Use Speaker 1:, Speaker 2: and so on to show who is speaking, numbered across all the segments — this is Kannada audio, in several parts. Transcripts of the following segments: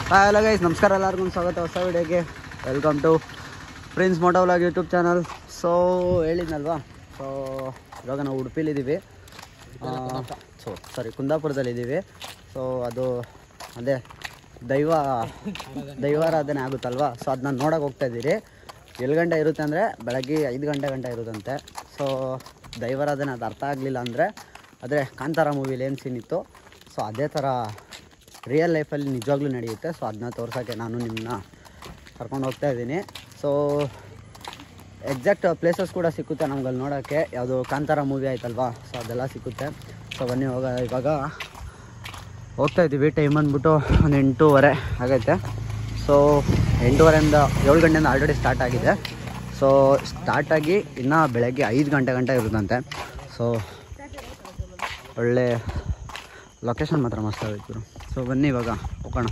Speaker 1: ಹಾಯ್ ಹಲೋ ಗೈಸ್ ನಮಸ್ಕಾರ ಎಲ್ಲರಿಗೂ ಸ್ವಾಗತ ಹೊಸ ವಿಡಿಯೋಗೆ welcome to prince motovlog YouTube channel so ಹೇಳಿದ್ನಲ್ವಾ ಸೊ ಇವಾಗ ನಾವು ಉಡುಪಿಲಿದ್ದೀವಿ ಸೊ ಸಾರಿ ಕುಂದಾಪುರದಲ್ಲಿದ್ದೀವಿ ಸೊ ಅದು ಅದೇ ದೈವ ದೈವಾರಾಧನೆ ಆಗುತ್ತಲ್ವಾ ಸೊ ಅದನ್ನ ನೋಡೋಕೆ ಹೋಗ್ತಾ ಇದ್ದೀರಿ ಎಲ್ಲಿ ಗಂಟೆ ಇರುತ್ತೆ ಅಂದರೆ ಬೆಳಗ್ಗೆ ಐದು ಗಂಟೆ ಗಂಟೆ ಇರುತ್ತಂತೆ ಸೊ ದೈವಾರಾಧನೆ ಅದು ಅರ್ಥ ಆಗಲಿಲ್ಲ ಅಂದರೆ ಅದೇ ಕಾಂತಾರ ಮೂವಿಲಿ ಏನು ಸೀನ್ ಇತ್ತು ಸೊ ಅದೇ ಥರ ರಿಯಲ್ ಲೈಫಲ್ಲಿ ನಿಜವಾಗ್ಲೂ ನಡೆಯುತ್ತೆ ಸೊ ಅದನ್ನ ತೋರ್ಸೋಕ್ಕೆ ನಾನು ನಿಮ್ಮನ್ನ ಕರ್ಕೊಂಡು ಹೋಗ್ತಾ ಇದ್ದೀನಿ ಸೊ ಎಕ್ಸಾಕ್ಟ್ ಪ್ಲೇಸಸ್ ಕೂಡ ಸಿಕ್ಕುತ್ತೆ ನಮ್ಗೆ ಅಲ್ಲಿ ನೋಡೋಕ್ಕೆ ಯಾವುದು ಕಾಂತಾರ ಮೂವಿ ಆಯ್ತಲ್ವಾ ಸೊ ಅದೆಲ್ಲ ಸಿಕ್ಕುತ್ತೆ ಸೊ ಬನ್ನಿ ಹೋಗ ಇವಾಗ ಹೋಗ್ತಾ ಇದ್ದೀವಿ ಟೈಮ್ ಅಂದ್ಬಿಟ್ಟು ಒಂದು ಎಂಟೂವರೆ ಆಗೈತೆ ಸೊ ಎಂಟೂವರೆಯಿಂದ ಏಳು ಗಂಟೆಯಿಂದ ಆಲ್ರೆಡಿ ಸ್ಟಾರ್ಟ್ ಆಗಿದೆ ಸೊ ಸ್ಟಾರ್ಟಾಗಿ ಇನ್ನೂ ಬೆಳಗ್ಗೆ ಐದು ಗಂಟೆ ಗಂಟೆ ಇರುತ್ತಂತೆ ಸೊ ಒಳ್ಳೆ ಲೊಕೇಶನ್ ಮಾತ್ರ ಮಸ್ತ್ ಆಗಿತ್ತು ಸೊ ಬನ್ನಿ ಇವಾಗ ಹೋಗೋಣ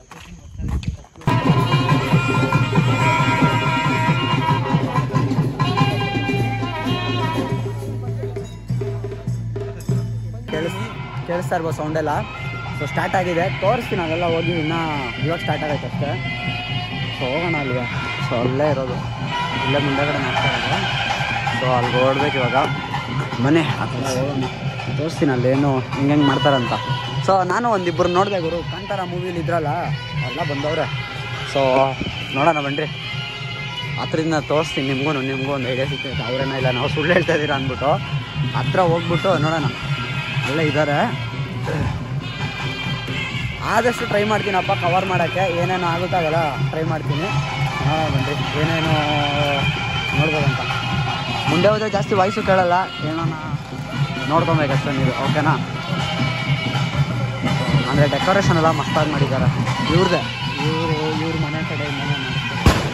Speaker 1: ಕೇಳಿಸ್ ಕೇಳಿಸ್ತಾ ಇರ್ಬೋದು ಸೌಂಡೆಲ್ಲ ಸೊ ಸ್ಟಾರ್ಟ್ ಆಗಿದೆ ತೋರಿಸ್ತೀನಿ ಅಲ್ಲೆಲ್ಲ ಹೋಗಿ ಇನ್ನೂ ಇವಾಗ ಸ್ಟಾರ್ಟ್ ಆಗೈತೆ ಅಷ್ಟೇ ಸೊ ಹೋಗೋಣ ಅಲ್ಲಿಗೆ ಸೊ ಅಲ್ಲೇ ಇರೋದು ಇಲ್ಲೇ ಮುಂದೆಗಡೆ ಮಾಡ್ತಾ ಇರೋದು ಸೊ ಅಲ್ಲಿಗೆ ಓಡ್ಬೇಕು ಇವಾಗ ಮನೆ ಆ ಕಡೆ ಹೋಗೋಣ ತೋರಿಸ್ತೀನಿ ಅಲ್ಲೇನು ಹಿಂಗೆ ಹೆಂಗೆ ಮಾಡ್ತಾರಂತ ಸೊ ನಾನು ಒಂದಿಬ್ಬರು ನೋಡಿದೆ ಗುರು ಕಾಂತಾರ ಮೂವಿಲಿ ಇದ್ರಲ್ಲ ಎಲ್ಲ ಬಂದವ್ರೆ ಸೊ ನೋಡೋಣ ಬನ್ರಿ ಹತ್ರದಿಂದ ತೋರಿಸ್ತೀನಿ ನಿಮಗೂ ನಿಮಗೂ ಒಂದು ಐಡಿಯಾ ಸಿಗ್ತೈತೆ ಅವ್ರೇನ ಇಲ್ಲ ನಾವು ಸುಳ್ಳು ಹೇಳ್ತಾ ಇದ್ದೀರಾ ಅಂದ್ಬಿಟ್ಟು ಹತ್ರ ಹೋಗ್ಬಿಟ್ಟು ನೋಡೋಣ ಅಲ್ಲೇ ಇದ್ದಾರೆ ಆದಷ್ಟು ಟ್ರೈ ಮಾಡ್ತೀನಪ್ಪ ಕವರ್ ಮಾಡೋಕ್ಕೆ ಏನೇನು ಆಗುತ್ತೋ ಅದೆಲ್ಲ ಟ್ರೈ ಮಾಡ್ತೀನಿ ನೋಡೋಣ ಬನ್ರಿ ಏನೇನು ನೋಡ್ಬೋದಂತ ಮುಂದೆ ಹೋದರೆ ಜಾಸ್ತಿ ವಾಯ್ಸು ಕೇಳಲ್ಲ ಏನಾನ ನೋಡ್ಕೊಬೇಕಷ್ಟೇ ನೀವು ಓಕೆನಾ ಅಂದರೆ ಡೆಕೋರೇಷನ್ ಎಲ್ಲ ಮಸ್ತಾಗಿ ಮಾಡಿದ್ದಾರೆ ಇವ್ರದ್ದೇ ಇವರು ಇವ್ರ ಮನೆ ಕಡೆಯಿಂದನೇ ಮಾಡಿಸ್ತಾರೆ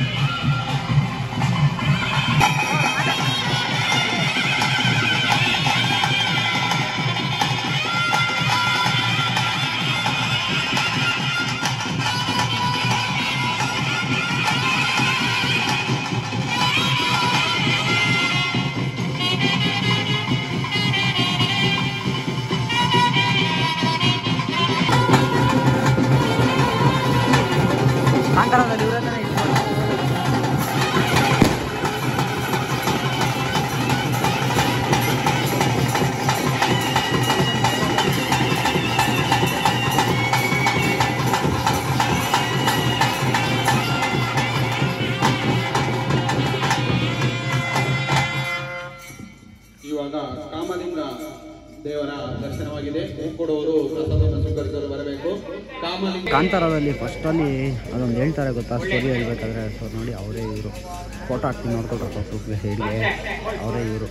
Speaker 1: ಕಾಂತಾರದಲ್ಲಿ ಇವರನ್ನೇ ಇಟ್ಕೊಂಡು
Speaker 2: ಇವಾಗ ಕಾಮಲಿಂಗ ದೇವರ ದರ್ಶನವಾಗಿದೆ ಕೊಡುವರು ಪ್ರಸಾದವನ್ನು ಸ್ವೀಕರಿಸಲು ಬರಬೇಕು ಕಾಮಲಿಂಗ
Speaker 1: ಕಾಂತಾರದಲ್ಲಿ ಫಸ್ಟಲ್ಲಿ ಅದೊಂದು ಹೇಳ್ತಾರೆ ಗೊತ್ತಾ ಸ್ಟೋರಿ ಹೇಳ್ಬೇಕಾದ್ರೆ ಸೊ ನೋಡಿ ಅವರೇ ಇವರು ಫೋಟೋ ಹಾಕ್ತೀನಿ ನೋಡ್ಕೊಳ್ರಪ್ಪ ಪ್ರೂಫ್ಗೆ ಸೈಡ್ಗೆ ಅವರೇ ಇವರು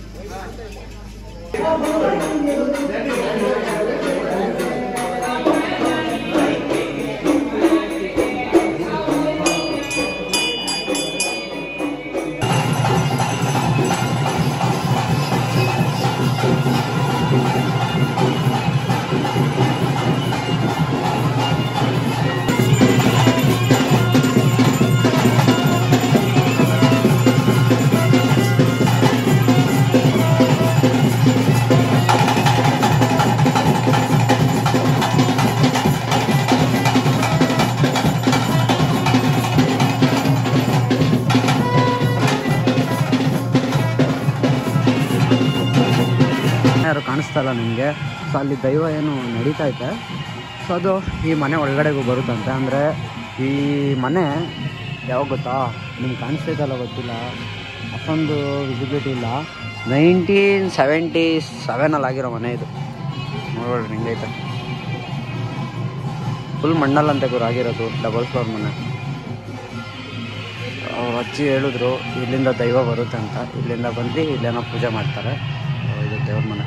Speaker 1: ಯಾರು ಕಾಣಿಸ್ತಾ ಇಲ್ಲ ನಿಮಗೆ ಸೊ ಅಲ್ಲಿ ದೈವ ಏನು ನಡೀತಾ ಐತೆ ಸೊ ಅದು ಈ ಮನೆ ಒಳಗಡೆಗೂ ಬರುತ್ತಂತೆ ಅಂದರೆ ಈ ಮನೆ ಯಾವಾಗ ಗೊತ್ತಾ ನಿಮ್ಗೆ ಕಾಣಿಸ್ತೈತಲ್ಲ ಗೊತ್ತಿಲ್ಲ ಅಷ್ಟೊಂದು ವಿಸಿಬಿಲಿಟಿ ಇಲ್ಲ ನೈನ್ಟೀನ್ ಸೆವೆಂಟಿ ಸೆವೆನಲ್ಲಿ ಆಗಿರೋ ಮನೆ ಇದು ನೋಡ್ರಿ ಹಿಂಗೈತೆ ಫುಲ್ ಮಣ್ಣಲ್ಲಂತೆ ಗುರು ಆಗಿರೋದು ಡಬಲ್ ಫ್ಲೋರ್ ಮನೆ ಅವ್ರು ಅಜ್ಜಿ ಹೇಳಿದ್ರು ಇಲ್ಲಿಂದ ದೈವ ಬರುತ್ತೆ ಅಂತ ಇಲ್ಲಿಂದ ಬಂದು ಇಲ್ಲೇನೋ ಪೂಜೆ ಮಾಡ್ತಾರೆ ಸೊ ಇದು ದೇವ್ರ ಮನೆ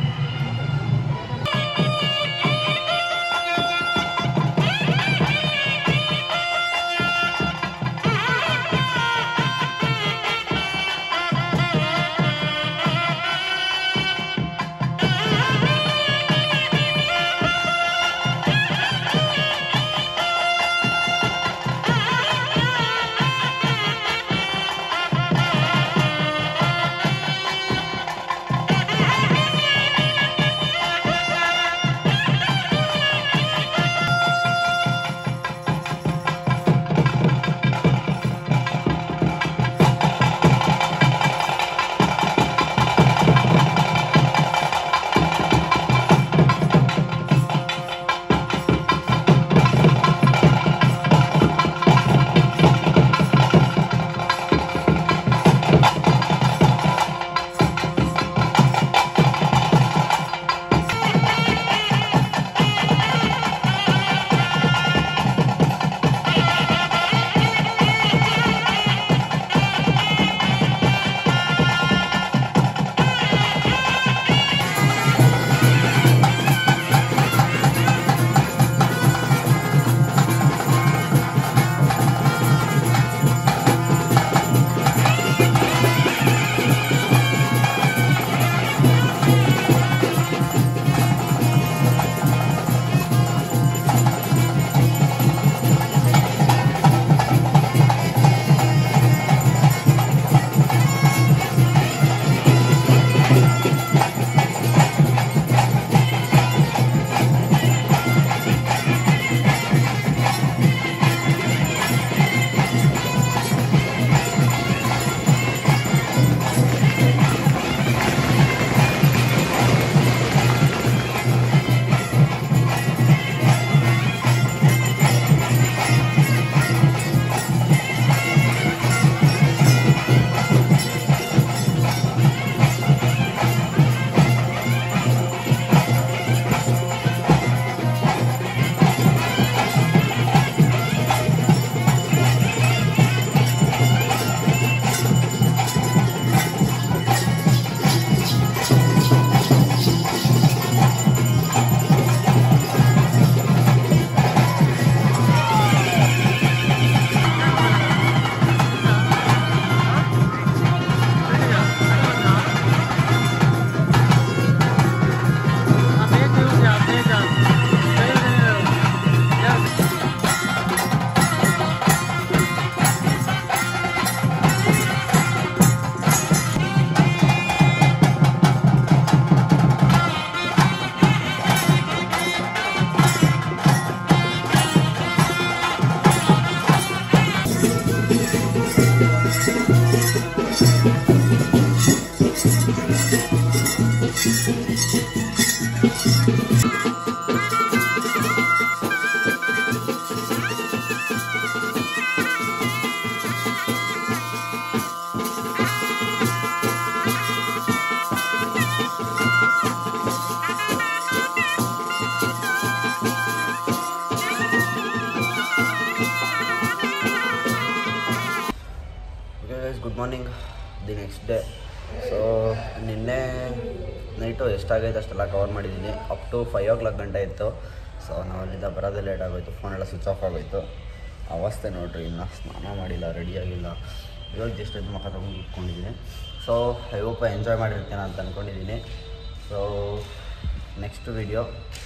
Speaker 1: good morning the next day so ನಿನ್ನೆ ನೈಟು ಎಷ್ಟಾಗೈತೆ ಅಷ್ಟೆಲ್ಲ ಕವರ್ ಮಾಡಿದ್ದೀನಿ up to five o'clock ಗಂಟೆ ಇತ್ತು ಸೊ ನಾವು ಅಲ್ಲಿಂದ ಬರೋದೇ ಲೇಟ್ ಆಗೋಯ್ತು ಫೋನೆಲ್ಲ ಸ್ವಿಚ್ ಆಫ್ ಆಗೋಯ್ತು ಅವಸ್ಥೆ ನೋಡ್ರಿ ಇನ್ನು ಸ್ನಾನ ಮಾಡಿಲ್ಲ ರೆಡಿಯಾಗಿಲ್ಲ ಇವಾಗ ಜಸ್ಟ್ ಇದು ಮುಖ ತಗೊಂಡು ಇಟ್ಕೊಂಡಿದ್ದೀನಿ ಸೊ ಐ ಹೋಪ್ ಎಂಜಾಯ್ ಮಾಡಿರ್ತೇನೆ ಅಂತ ಅಂದ್ಕೊಂಡಿದ್ದೀನಿ ಸೊ ನೆಕ್ಸ್ಟ್ ವಿಡಿಯೋ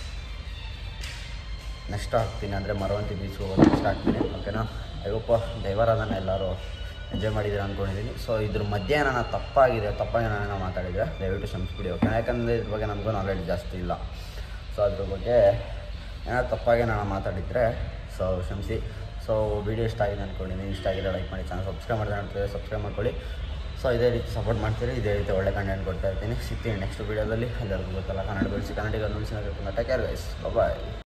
Speaker 1: ನೆಕ್ಸ್ಟ್ ಹಾಕ್ತೀನಿ ಅಂದರೆ ಮರವಂತಿ ಬೀಚ್ ಹೋಗೋದು ನೆಕ್ಸ್ಟ್ ಹಾಕ್ತೀನಿ ಓಕೆನಾ ಐವಪ್ಪ ದೈವಾರಾಧನ ಎಲ್ಲರೂ ಎಂಜಾಯ್ ಮಾಡಿದ್ದೀರಾ ಅಂದ್ಕೊಂಡಿದ್ದೀನಿ ಸೊ ಇದ್ರ ಮಧ್ಯೆ ನಾನು ತಪ್ಪಾಗಿದೆ ತಪ್ಪಾಗಿ ನಾನು ಮಾತಾಡಿದರೆ ದಯವಿಟ್ಟು ಕ್ಷಮಿಸ್ಬಿಡಿ ಓಕೆ ಯಾಕಂದರೆ ಇದ್ರ ಬಗ್ಗೆ ನಮಗೂ ನಾಲೆಡ್ಜ್ ಜಾಸ್ತಿ ಇಲ್ಲ ಸೊ ಅದ್ರ ಬಗ್ಗೆ ಏನಾದ್ರು ತಪ್ಪಾಗಿ ನಾನು ಮಾತಾಡಿದರೆ ಸೊ ಕ್ಷಮಿಸಿ ಸೊ ವಿಡಿಯೋ ಇಷ್ಟ ಆಗಿದೆ ಅಂದ್ಕೊಂಡಿದ್ದೀನಿ ಇಷ್ಟ ಆಗಿದೆ ಲೈಕ್ ಮಾಡಿ ಚಾನಲ್ ಸಬ್ಸ್ಕ್ರೈಬ್ ಮಾಡಿದ್ರೆ ಅಂತೀವಿ ಸಬ್ಸ್ಕ್ರೈಬ್ ಮಾಡ್ಕೊಳ್ಳಿ ಸೊ ಇದೇ ರೀತಿ ಸಪೋರ್ಟ್ ಮಾಡ್ತೀರಿ ಇದೇ ರೀತಿ ಒಳ್ಳೆ ಕಂಟೆಂಟ್ ಕೊಡ್ತಾ ಇರ್ತೀನಿ ಸಿಗ್ತೀನಿ ನೆಕ್ಸ್ಟ್ ವೀಡಿಯೋದಲ್ಲಿ ಎಲ್ಲರಿಗೂ ಗೊತ್ತಲ್ಲ ಕನ್ನಡ ಬೆಳೆಸಿ ಕನ್ನಡಿಗ ನುಡಿಸಿ ಟೇಕ್ ಕೇರ್ ಗೈಸ್ ಬಾಯ್